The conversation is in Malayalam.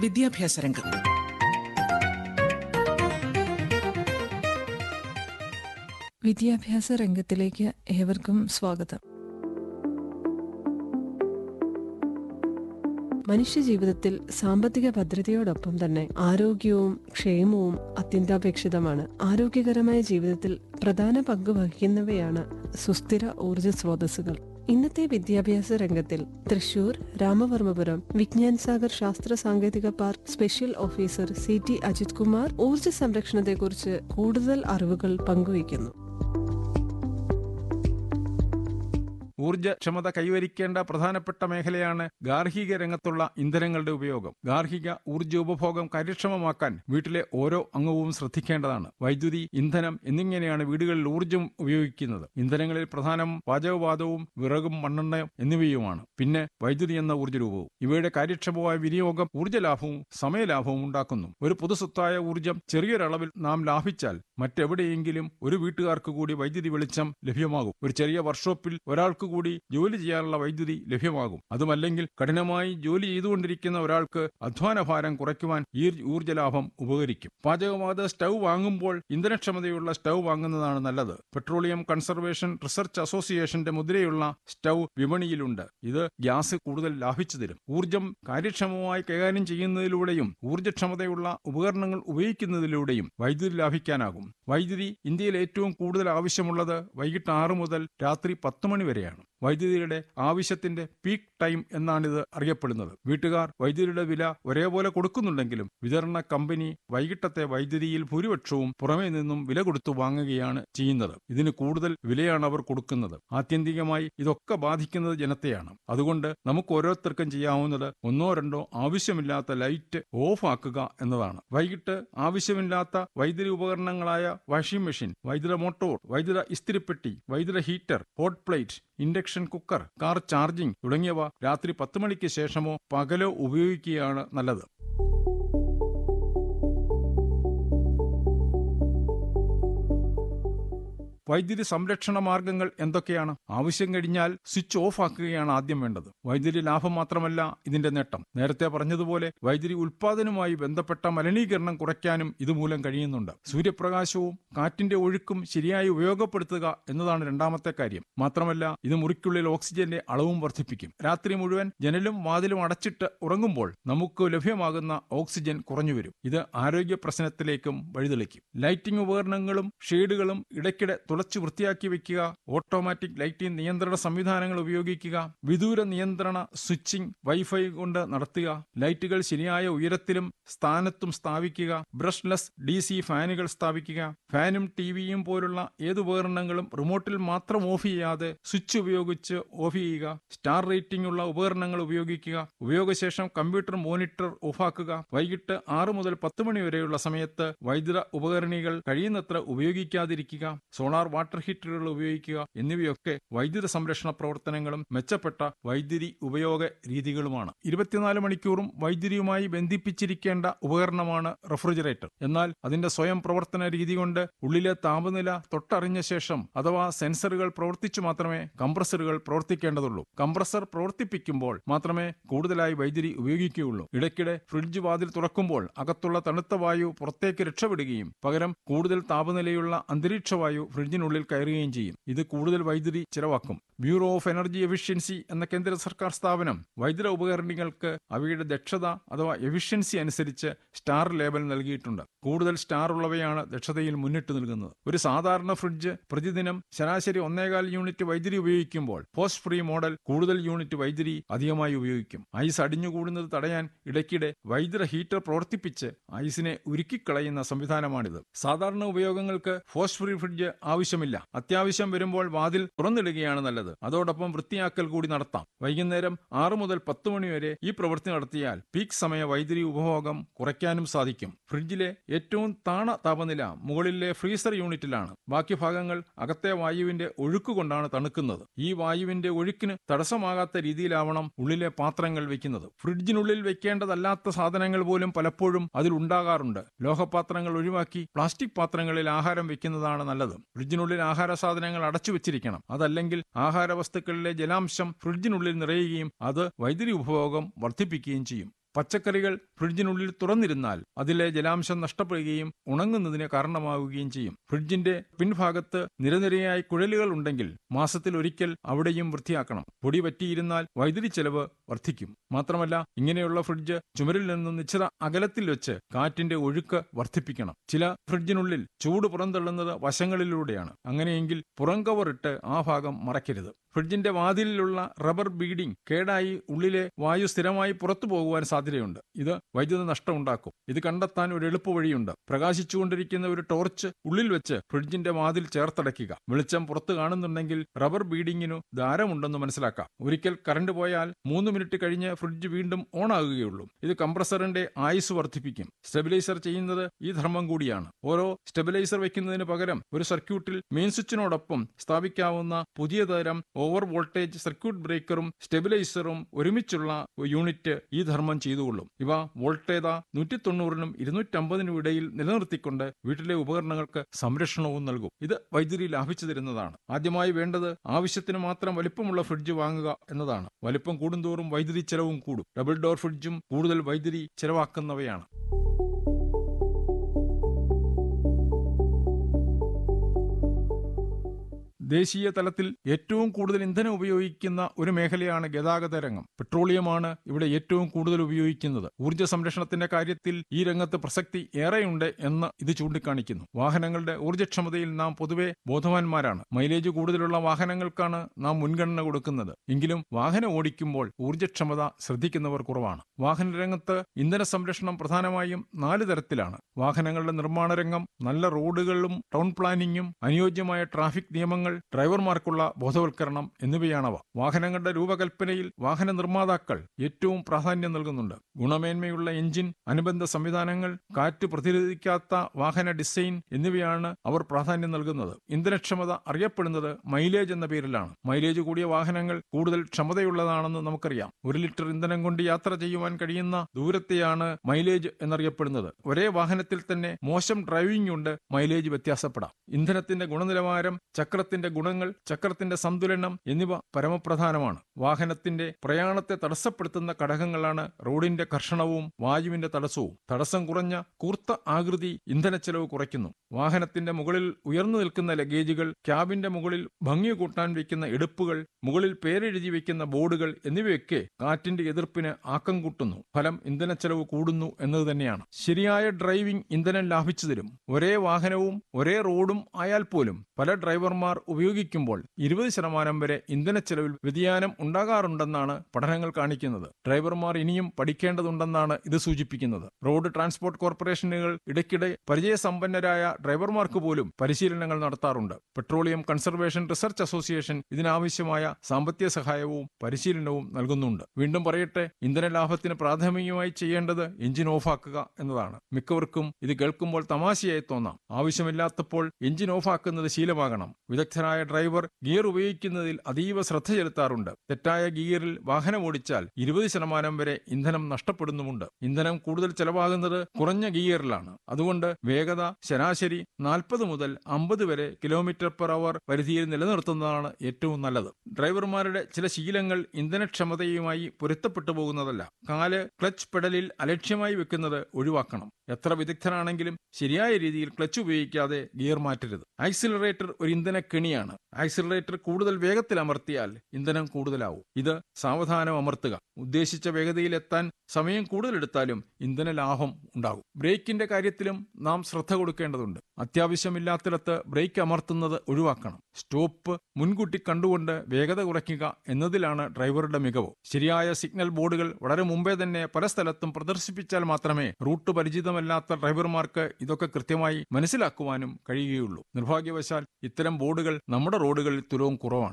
വിദ്യാഭ്യാസ രംഗം വിദ്യാഭ്യാസ രംഗത്തിലേക്ക് ഏവർക്കും സ്വാഗതം മനുഷ്യജീവിതത്തിൽ സാമ്പത്തിക ഭദ്രതയോടൊപ്പം തന്നെ ആരോഗ്യവും ക്ഷേമവും അത്യന്താപേക്ഷിതമാണ് ആരോഗ്യകരമായ ജീവിതത്തിൽ പ്രധാന പങ്ക് വഹിക്കുന്നവയാണ് സുസ്ഥിര ഊർജ സ്രോതസ്സുകൾ ഇന്നത്തെ വിദ്യാഭ്യാസ രംഗത്തിൽ തൃശൂർ രാമവർമ്മപുരം വിജ്ഞാൻ സാഗർ ശാസ്ത്ര സാങ്കേതിക park special officer C T Ajith Kumar ഊർജ സംരക്ഷണത്തെക്കുറിച്ച് കൂടുതൽ അറിവുകൾ പങ്കുവയ്ക്കുന്നു ഊർജ്ജക്ഷമത കൈവരിക്കേണ്ട പ്രധാനപ്പെട്ട മേഖലയാണ് ഗാർഹിക രംഗത്തുള്ള ഇന്ധനങ്ങളുടെ ഉപയോഗം ഗാർഹിക ഊർജ്ജ ഉപഭോഗം കാര്യക്ഷമമാക്കാൻ വീട്ടിലെ ഓരോ അംഗവും ശ്രദ്ധിക്കേണ്ടതാണ് വൈദ്യുതി ഇന്ധനം എന്നിങ്ങനെയാണ് വീടുകളിൽ ഊർജ്ജം ഉപയോഗിക്കുന്നത് ഇന്ധനങ്ങളിൽ പ്രധാനം പാചകവാതവും വിറകും മണ്ണെണ്ണയും എന്നിവയുമാണ് പിന്നെ വൈദ്യുതി എന്ന ഊർജ്ജരൂപവും ഇവയുടെ കാര്യക്ഷമമായ വിനിയോഗം ഊർജ്ജലാഭവും സമയലാഭവും ഉണ്ടാക്കുന്നു ഒരു പൊതുസ്വത്തായ ഊർജ്ജം ചെറിയൊരളവിൽ നാം ലാഭിച്ചാൽ മറ്റെവിടെയെങ്കിലും ഒരു വീട്ടുകാർക്ക് കൂടി വൈദ്യുതി വെളിച്ചം ലഭ്യമാകും ഒരു ചെറിയ വർക്ക്ഷോപ്പിൽ ഒരാൾക്ക് കൂടി ജോലി ചെയ്യാനുള്ള വൈദ്യുതി ലഭ്യമാകും അതുമല്ലെങ്കിൽ കഠിനമായി ജോലി ചെയ്തുകൊണ്ടിരിക്കുന്ന ഒരാൾക്ക് അധ്വാന ഭാരം കുറയ്ക്കുവാൻ ഈ ഊർജ്ജലാഭം ഉപകരിക്കും പാചകവാത സ്റ്റൗ വാങ്ങുമ്പോൾ ഇന്ധനക്ഷമതയുള്ള സ്റ്റൗ വാങ്ങുന്നതാണ് നല്ലത് പെട്രോളിയം കൺസർവേഷൻ റിസർച്ച് അസോസിയേഷന്റെ മുദ്രയുള്ള സ്റ്റൗ വിപണിയിലുണ്ട് ഇത് ഗ്യാസ് കൂടുതൽ ലാഭിച്ചു തരും ഊർജ്ജം കാര്യക്ഷമമായി കൈകാര്യം ചെയ്യുന്നതിലൂടെയും ഊർജ്ജക്ഷമതയുള്ള ഉപകരണങ്ങൾ ഉപയോഗിക്കുന്നതിലൂടെയും വൈദ്യുതി ലാഭിക്കാനാകും വൈദ്യുതി ഇന്ത്യയിൽ ഏറ്റവും കൂടുതൽ ആവശ്യമുള്ളത് വൈകിട്ട് ആറ് മുതൽ രാത്രി പത്ത് മണി വരെയാണ് വൈദ്യുതിയുടെ ആവശ്യത്തിന്റെ പീക്ക് ടൈം എന്നാണിത് അറിയപ്പെടുന്നത് വീട്ടുകാർ വൈദ്യുതിയുടെ വില ഒരേപോലെ കൊടുക്കുന്നുണ്ടെങ്കിലും വിതരണ കമ്പനി വൈകിട്ടത്തെ വൈദ്യുതിയിൽ ഭൂരിപക്ഷവും പുറമേ നിന്നും വില കൊടുത്തു വാങ്ങുകയാണ് ചെയ്യുന്നത് ഇതിന് കൂടുതൽ വിലയാണ് അവർ കൊടുക്കുന്നത് ആത്യന്തികമായി ഇതൊക്കെ ബാധിക്കുന്നത് ജനത്തെയാണ് അതുകൊണ്ട് നമുക്ക് ഓരോരുത്തർക്കും ചെയ്യാവുന്നത് ഒന്നോ രണ്ടോ ആവശ്യമില്ലാത്ത ലൈറ്റ് ഓഫ് ആക്കുക എന്നതാണ് വൈകിട്ട് ആവശ്യമില്ലാത്ത വൈദ്യുതി ഉപകരണങ്ങളായ വാഷിംഗ് മെഷീൻ വൈദ്യുത മോട്ടോർ വൈദ്യുത ഇസ്തിരിപ്പെട്ടി വൈദ്യുത heater hot plate induction cooker car charging തുടങ്ങിയവ രാത്രി പത്ത് മണിക്ക് ശേഷമോ പകലോ ഉപയോഗിക്കുകയാണ് നല്ലത് വൈദ്യുതി സംരക്ഷണ മാർഗങ്ങൾ എന്തൊക്കെയാണ് ആവശ്യം കഴിഞ്ഞാൽ സ്വിച്ച് ഓഫ് ആക്കുകയാണ് ആദ്യം വേണ്ടത് വൈദ്യുതി ലാഭം മാത്രമല്ല ഇതിന്റെ നേട്ടം നേരത്തെ പറഞ്ഞതുപോലെ വൈദ്യുതി ഉൽപാദനവുമായി ബന്ധപ്പെട്ട മലിനീകരണം കുറയ്ക്കാനും ഇതുമൂലം കഴിയുന്നുണ്ട് സൂര്യപ്രകാശവും കാറ്റിന്റെ ഒഴുക്കും ശരിയായി ഉപയോഗപ്പെടുത്തുക എന്നതാണ് രണ്ടാമത്തെ കാര്യം മാത്രമല്ല ഇത് മുറിക്കുള്ളിൽ ഓക്സിജന്റെ അളവും വർദ്ധിപ്പിക്കും രാത്രി മുഴുവൻ ജനലും വാതിലും അടച്ചിട്ട് ഉറങ്ങുമ്പോൾ നമുക്ക് ലഭ്യമാകുന്ന ഓക്സിജൻ കുറഞ്ഞുവരും ഇത് ആരോഗ്യ പ്രശ്നത്തിലേക്കും വഴിതെളിക്കും ലൈറ്റിംഗ് ഉപകരണങ്ങളും ഷെയ്ഡുകളും ഇടയ്ക്കിടെ തുളച്ചു വൃത്തിയാക്കി വെക്കുക ഓട്ടോമാറ്റിക് ലൈറ്റിംഗ് നിയന്ത്രണ സംവിധാനങ്ങൾ ഉപയോഗിക്കുക വിദൂര നിയന്ത്രണ സ്വിച്ചിംഗ് വൈഫൈ കൊണ്ട് നടത്തുക ലൈറ്റുകൾ ശരിയായ ഉയരത്തിലും സ്ഥാനത്തും സ്ഥാപിക്കുക ബ്രഷ്ലെസ് ഡി സി ഫാനുകൾ സ്ഥാപിക്കുക ഫാനും ടിവിയും പോലുള്ള ഏത് ഉപകരണങ്ങളും റിമോട്ടിൽ മാത്രം ഓഫ് ചെയ്യാതെ സ്വിച്ച് ഉപയോഗിച്ച് ഓഫ് ചെയ്യുക സ്റ്റാർ റേറ്റിംഗ് ഉള്ള ഉപകരണങ്ങൾ ഉപയോഗിക്കുക ഉപയോഗശേഷം കമ്പ്യൂട്ടർ മോണിറ്റർ ഓഫാക്കുക വൈകിട്ട് ആറ് മുതൽ പത്ത് മണി വരെയുള്ള സമയത്ത് വൈദ്യുത ഉപകരണികൾ കഴിയുന്നത്ര ഉപയോഗിക്കാതിരിക്കുക സോളാർ വാട്ടർ ഹീറ്ററുകൾ ഉപയോഗിക്കുക എന്നിവയൊക്കെ വൈദ്യുത സംരക്ഷണ പ്രവർത്തനങ്ങളും മെച്ചപ്പെട്ട വൈദ്യുതി ഉപയോഗ രീതികളുമാണ് ഇരുപത്തിനാല് മണിക്കൂറും വൈദ്യുതിയുമായി ബന്ധിപ്പിച്ചിരിക്കേണ്ട ഉപകരണമാണ് റെഫ്രിജറേറ്റർ എന്നാൽ അതിന്റെ സ്വയം പ്രവർത്തന രീതി കൊണ്ട് ഉള്ളിലെ താപനില തൊട്ടറിഞ്ഞ ശേഷം അഥവാ സെൻസറുകൾ പ്രവർത്തിച്ചു മാത്രമേ കംപ്രസറുകൾ പ്രവർത്തിക്കേണ്ടതുള്ളൂ കംപ്രസർ പ്രവർത്തിപ്പിക്കുമ്പോൾ മാത്രമേ കൂടുതലായി വൈദ്യുതി ഉപയോഗിക്കുകയുള്ളൂ ഇടയ്ക്കിടെ ഫ്രിഡ്ജ് വാതിൽ തുറക്കുമ്പോൾ അകത്തുള്ള തണുത്ത വായു പുറത്തേക്ക് രക്ഷപ്പെടുകയും പകരം കൂടുതൽ താപനിലയുള്ള അന്തരീക്ഷ വായു ഫ്രിഡ്ജിനുള്ളിൽ കയറുകയും ചെയ്യും ഇത് കൂടുതൽ വൈദ്യുതി ചിലവാക്കും ബ്യൂറോ ഓഫ് എനർജി എഫിഷ്യൻസി എന്ന കേന്ദ്ര സർക്കാർ സ്ഥാപനം വൈദ്യുത ഉപകരണങ്ങൾക്ക് അവയുടെ ദക്ഷത അഥവാ എഫിഷ്യൻസി അനുസരിച്ച് സ്റ്റാർ ലേബൽ നൽകിയിട്ടുണ്ട് കൂടുതൽ സ്റ്റാർ ഉള്ളവയാണ് ദക്ഷതയിൽ മുന്നിട്ട് നിൽക്കുന്നത് ഒരു സാധാരണ ഫ്രിഡ്ജ് പ്രതിദിനം ശരാശരി ഒന്നേകാൽ യൂണിറ്റ് വൈദ്യുതി ഉപയോഗിക്കുമ്പോൾ പോസ്റ്റ് ഫ്രീ മോഡൽ കൂടുതൽ യൂണിറ്റ് വൈദ്യുതി അധികമായി ഉപയോഗിക്കും ഐസ് അടിഞ്ഞുകൂടുന്നത് തടയാൻ ഇടയ്ക്കിടെ വൈദ്യുത ഹീറ്റർ പ്രവർത്തിപ്പിച്ച് ഐസിനെ ഉരുക്കിക്കളയുന്ന സംവിധാനമാണിത് സാധാരണ ഉപയോഗങ്ങൾക്ക് പോസ്റ്റ് ഫ്രീ ഫ്രിഡ്ജ് ആവശ്യമില്ല അത്യാവശ്യം വരുമ്പോൾ വാതിൽ തുറന്നിടുകയാണ് നല്ലത് അതോടൊപ്പം വൃത്തിയാക്കൽ കൂടി നടത്താം വൈകുന്നേരം ആറ് മുതൽ പത്ത് മണി വരെ ഈ പ്രവൃത്തി നടത്തിയാൽ പീക്ക് സമയ വൈദ്യുതി ഉപഭോഗം കുറയ്ക്കാനും സാധിക്കും ഫ്രിഡ്ജിലെ ഏറ്റവും താണ താപനില മുകളിലെ ഫ്രീസർ യൂണിറ്റിലാണ് ബാക്കി ഭാഗങ്ങൾ അകത്തെ വായുവിന്റെ ഒഴുക്ക് കൊണ്ടാണ് തണുക്കുന്നത് ഈ വായുവിന്റെ ഒഴുക്കിന് തടസ്സമാകാത്ത രീതിയിലാവണം ഉള്ളിലെ പാത്രങ്ങൾ വെക്കുന്നത് ഫ്രിഡ്ജിനുള്ളിൽ വെക്കേണ്ടതല്ലാത്ത സാധനങ്ങൾ പോലും പലപ്പോഴും അതിൽ ഉണ്ടാകാറുണ്ട് ലോഹപാത്രങ്ങൾ ഒഴിവാക്കി പ്ലാസ്റ്റിക് പാത്രങ്ങളിൽ ആഹാരം വെക്കുന്നതാണ് നല്ലത് ഫ്രിഡ്ജിനുള്ളിൽ ആഹാര സാധനങ്ങൾ അടച്ചു വെച്ചിരിക്കണം അതല്ലെങ്കിൽ ആഹാര വസ്തുക്കളിലെ ജലാംശം ഫ്രിഡ്ജിനുള്ളിൽ നിറയുകയും അത് വൈദ്യുതി ഉപഭോഗം വർദ്ധിപ്പിക്കുകയും ചെയ്യും പച്ചക്കറികൾ ഫ്രിഡ്ജിനുള്ളിൽ തുറന്നിരുന്നാൽ അതിലെ ജലാംശം നഷ്ടപ്പെടുകയും ഉണങ്ങുന്നതിന് കാരണമാവുകയും ചെയ്യും ഫ്രിഡ്ജിന്റെ പിൻഭാഗത്ത് നിരനിരയായി കുഴലുകൾ ഉണ്ടെങ്കിൽ മാസത്തിൽ ഒരിക്കൽ അവിടെയും വൃത്തിയാക്കണം പൊടി പറ്റിയിരുന്നാൽ വൈദ്യുതി ചെലവ് വർദ്ധിക്കും മാത്രമല്ല ഇങ്ങനെയുള്ള ഫ്രിഡ്ജ് ചുമരിൽ നിന്ന് നിശ്ചിത അകലത്തിൽ വെച്ച് കാറ്റിന്റെ ഒഴുക്ക് വർദ്ധിപ്പിക്കണം ചില ഫ്രിഡ്ജിനുള്ളിൽ ചൂട് പുറന്തള്ളുന്നത് വശങ്ങളിലൂടെയാണ് അങ്ങനെയെങ്കിൽ പുറം കവർ ഇട്ട് ആ ഭാഗം മറയ്ക്കരുത് ഫ്രിഡ്ജിന്റെ വാതിലിലുള്ള റബ്ബർ ബീഡിംഗ് കേടായി ഉള്ളിലെ വായു സ്ഥിരമായി പുറത്തു പോകുവാൻ സാധ്യതയുണ്ട് ഇത് വൈദ്യുത നഷ്ടം ഉണ്ടാക്കും ഇത് കണ്ടെത്താൻ ഒരു എളുപ്പ വഴിയുണ്ട് പ്രകാശിച്ചുകൊണ്ടിരിക്കുന്ന ഒരു ടോർച്ച് ഉള്ളിൽ വെച്ച് ഫ്രിഡ്ജിന്റെ വാതിൽ ചേർത്തടയ്ക്കുക വെളിച്ചം പുറത്ത് കാണുന്നുണ്ടെങ്കിൽ റബ്ബർ ബീഡിങ്ങിനു ധാരമുണ്ടെന്ന് മനസ്സിലാക്കാം ഒരിക്കൽ കറണ്ട് പോയാൽ മൂന്ന് മിനിറ്റ് കഴിഞ്ഞ് ഫ്രിഡ്ജ് വീണ്ടും ഓൺ ആകുകയുള്ളൂ ഇത് കംപ്രസറിന്റെ ആയുസ് വർദ്ധിപ്പിക്കും സ്റ്റെബിലൈസർ ചെയ്യുന്നത് ഈ ധർമ്മം കൂടിയാണ് ഓരോ സ്റ്റെബിലൈസർ വെക്കുന്നതിന് പകരം ഒരു സർക്യൂട്ടിൽ മെയിൻ സ്വിച്ചിനോടൊപ്പം സ്ഥാപിക്കാവുന്ന പുതിയ തരം ഓവർ വോൾട്ടേജ് സർക്യൂട്ട് ബ്രേക്കറും സ്റ്റെബിലൈസറും ഒരുമിച്ചുള്ള യൂണിറ്റ് ഈ ധർമ്മം ചെയ്തുകൊള്ളും ഇവ വോൾട്ടേത നൂറ്റി തൊണ്ണൂറിനും ഇരുന്നൂറ്റമ്പതിനും ഇടയിൽ നിലനിർത്തിക്കൊണ്ട് വീട്ടിലെ ഉപകരണങ്ങൾക്ക് സംരക്ഷണവും നൽകും ഇത് വൈദ്യുതി ലാഭിച്ചു തരുന്നതാണ് ആദ്യമായി വേണ്ടത് ആവശ്യത്തിന് മാത്രം വലിപ്പമുള്ള ഫ്രിഡ്ജ് വാങ്ങുക എന്നതാണ് വലിപ്പം കൂടുന്തോറും വൈദ്യുതി ചെലവും കൂടും ഡബിൾ ഡോർ ഫ്രിഡ്ജും കൂടുതൽ വൈദ്യുതി ചെലവാക്കുന്നവയാണ് ദേശീയ തലത്തിൽ ഏറ്റവും കൂടുതൽ ഇന്ധനം ഉപയോഗിക്കുന്ന ഒരു മേഖലയാണ് ഗതാഗത രംഗം പെട്രോളിയമാണ് ഇവിടെ ഏറ്റവും കൂടുതൽ ഉപയോഗിക്കുന്നത് ഊർജ്ജ സംരക്ഷണത്തിന്റെ കാര്യത്തിൽ ഈ രംഗത്ത് പ്രസക്തി ഏറെയുണ്ട് എന്ന് ഇത് ചൂണ്ടിക്കാണിക്കുന്നു വാഹനങ്ങളുടെ ഊർജ്ജക്ഷമതയിൽ നാം പൊതുവെ ബോധവാന്മാരാണ് മൈലേജ് കൂടുതലുള്ള വാഹനങ്ങൾക്കാണ് നാം മുൻഗണന കൊടുക്കുന്നത് എങ്കിലും വാഹനം ഓടിക്കുമ്പോൾ ഊർജ്ജക്ഷമത ശ്രദ്ധിക്കുന്നവർ കുറവാണ് വാഹന രംഗത്ത് ഇന്ധന സംരക്ഷണം പ്രധാനമായും നാല് തരത്തിലാണ് വാഹനങ്ങളുടെ നിർമ്മാണ രംഗം നല്ല റോഡുകളും ടൗൺ പ്ലാനിങ്ങും അനുയോജ്യമായ ട്രാഫിക് നിയമങ്ങൾ ഡ്രൈവർമാർക്കുള്ള ബോധവൽക്കരണം എന്നിവയാണവ വാഹനങ്ങളുടെ രൂപകൽപ്പനയിൽ വാഹന നിർമ്മാതാക്കൾ ഏറ്റവും പ്രാധാന്യം നൽകുന്നുണ്ട് ഗുണമേന്മയുള്ള എഞ്ചിൻ അനുബന്ധ സംവിധാനങ്ങൾ കാറ്റ് പ്രതിരോധിക്കാത്ത വാഹന ഡിസൈൻ എന്നിവയാണ് അവർ പ്രാധാന്യം നൽകുന്നത് ഇന്ധനക്ഷമത അറിയപ്പെടുന്നത് മൈലേജ് എന്ന പേരിലാണ് മൈലേജ് കൂടിയ വാഹനങ്ങൾ കൂടുതൽ ക്ഷമതയുള്ളതാണെന്ന് നമുക്കറിയാം ഒരു ലിറ്റർ ഇന്ധനം കൊണ്ട് യാത്ര ചെയ്യുവാൻ കഴിയുന്ന ദൂരത്തെയാണ് മൈലേജ് എന്നറിയപ്പെടുന്നത് ഒരേ വാഹനത്തിൽ തന്നെ മോശം ഡ്രൈവിംഗ് കൊണ്ട് മൈലേജ് വ്യത്യാസപ്പെടാം ഇന്ധനത്തിന്റെ ഗുണനിലവാരം ചക്രത്തിന്റെ ഗുണങ്ങൾ ചക്രത്തിന്റെ സന്തുലനം എന്നിവ പരമപ്രധാനമാണ് വാഹനത്തിന്റെ പ്രയാണത്തെ തടസ്സപ്പെടുത്തുന്ന ഘടകങ്ങളാണ് റോഡിന്റെ കർഷണവും വായുവിന്റെ തടസ്സവും തടസ്സം കുറഞ്ഞ കൂർത്ത ആകൃതി ഇന്ധനച്ചെലവ് കുറയ്ക്കുന്നു വാഹനത്തിന്റെ മുകളിൽ ഉയർന്നു നിൽക്കുന്ന ലഗേജുകൾ ക്യാബിന്റെ മുകളിൽ ഭംഗി കൂട്ടാൻ വയ്ക്കുന്ന എടുപ്പുകൾ മുകളിൽ പേരെഴുതി വയ്ക്കുന്ന ബോർഡുകൾ എന്നിവയൊക്കെ കാറ്റിന്റെ എതിർപ്പിന് ആക്കം കൂട്ടുന്നു ഫലം ഇന്ധനച്ചെലവ് കൂടുന്നു എന്നത് തന്നെയാണ് ശരിയായ ഡ്രൈവിംഗ് ഇന്ധനം ലാഭിച്ചു തരും ഒരേ വാഹനവും ഒരേ റോഡും ആയാൽ പോലും പല ഡ്രൈവർമാർ ഉപയോഗിക്കുമ്പോൾ ഇരുപത് ശതമാനം വരെ ഇന്ധനച്ചെലവിൽ വ്യതിയാനം ഉണ്ടാകാറുണ്ടെന്നാണ് പഠനങ്ങൾ കാണിക്കുന്നത് ഡ്രൈവർമാർ ഇനിയും പഠിക്കേണ്ടതുണ്ടെന്നാണ് ഇത് സൂചിപ്പിക്കുന്നത് റോഡ് ട്രാൻസ്പോർട്ട് കോർപ്പറേഷനുകൾ ഇടയ്ക്കിടെ പരിചയസമ്പന്നരായ ഡ്രൈവർമാർക്ക് പോലും പരിശീലനങ്ങൾ നടത്താറുണ്ട് പെട്രോളിയം കൺസർവേഷൻ റിസർച്ച് അസോസിയേഷൻ ഇതിനാവശ്യമായ സാമ്പത്തിക സഹായവും പരിശീലനവും നൽകുന്നുണ്ട് വീണ്ടും പറയട്ടെ ഇന്ധന ലാഭത്തിന് പ്രാഥമികമായി ചെയ്യേണ്ടത് എഞ്ചിൻ ഓഫാക്കുക എന്നതാണ് മിക്കവർക്കും ഇത് കേൾക്കുമ്പോൾ തമാശയായി തോന്നാം ആവശ്യമില്ലാത്തപ്പോൾ എഞ്ചിൻ ഓഫാക്കുന്നത് ശീലമാകണം വിദഗ്ധനായ ഡ്രൈവർ ഗിയർ ഉപയോഗിക്കുന്നതിൽ അതീവ ശ്രദ്ധ ചെലുത്താറുണ്ട് തെറ്റായ ഗിയറിൽ വാഹനം ഓടിച്ചാൽ ഇരുപത് ശതമാനം വരെ ഇന്ധനം നഷ്ടപ്പെടുന്നുമുണ്ട് ഇന്ധനം കൂടുതൽ ചെലവാകുന്നത് കുറഞ്ഞ ഗിയറിലാണ് അതുകൊണ്ട് വേഗത ശരാശരി നാൽപ്പത് മുതൽ അമ്പത് വരെ കിലോമീറ്റർ പെർ അവർ പരിധിയിൽ നിലനിർത്തുന്നതാണ് ഏറ്റവും നല്ലത് ഡ്രൈവർമാരുടെ ചില ശീലങ്ങൾ ഇന്ധനക്ഷമതയുമായി പൊരുത്തപ്പെട്ടു പോകുന്നതല്ല കാല് ക്ലച്ച് പെഡലിൽ അലക്ഷ്യമായി വെക്കുന്നത് ഒഴിവാക്കണം എത്ര വിദഗ്ധനാണെങ്കിലും ശരിയായ രീതിയിൽ ക്ലച്ച് ഉപയോഗിക്കാതെ ഗിയർ മാറ്റരുത് ആക്സിലറേറ്റർ ഒരു ഇന്ധന കെണിയാണ് ആക്സിലറേറ്റർ കൂടുതൽ വേഗത്തിൽ അമർത്തിയാൽ ഇന്ധനം കൂടുതലാവും ഇത് സാവധാനം അമർത്തുക ഉദ്ദേശിച്ച വേഗതയിൽ എത്താൻ സമയം കൂടുതലെടുത്താലും ഇന്ധന ലാഭം ഉണ്ടാകും ബ്രേക്കിന്റെ കാര്യത്തിലും നാം ശ്രദ്ധ കൊടുക്കേണ്ടതുണ്ട് അത്യാവശ്യമില്ലാത്തിടത്ത് ബ്രേക്ക് അമർത്തുന്നത് ഒഴിവാക്കണം സ്റ്റോപ്പ് മുൻകൂട്ടി കണ്ടുകൊണ്ട് വേഗത കുറയ്ക്കുക എന്നതിലാണ് ഡ്രൈവറുടെ മികവ് ശരിയായ സിഗ്നൽ ബോർഡുകൾ വളരെ മുമ്പേ തന്നെ പല സ്ഥലത്തും പ്രദർശിപ്പിച്ചാൽ മാത്രമേ റൂട്ട് പരിചിതമല്ലാത്ത ഡ്രൈവർമാർക്ക് ഇതൊക്കെ കൃത്യമായി മനസ്സിലാക്കുവാനും കഴിയുകയുള്ളൂ നിർഭാഗ്യവശാൽ ഇത്തരം ബോർഡുകൾ നമ്മുടെ റോഡുകളിൽ തുലവും കുറവാണ്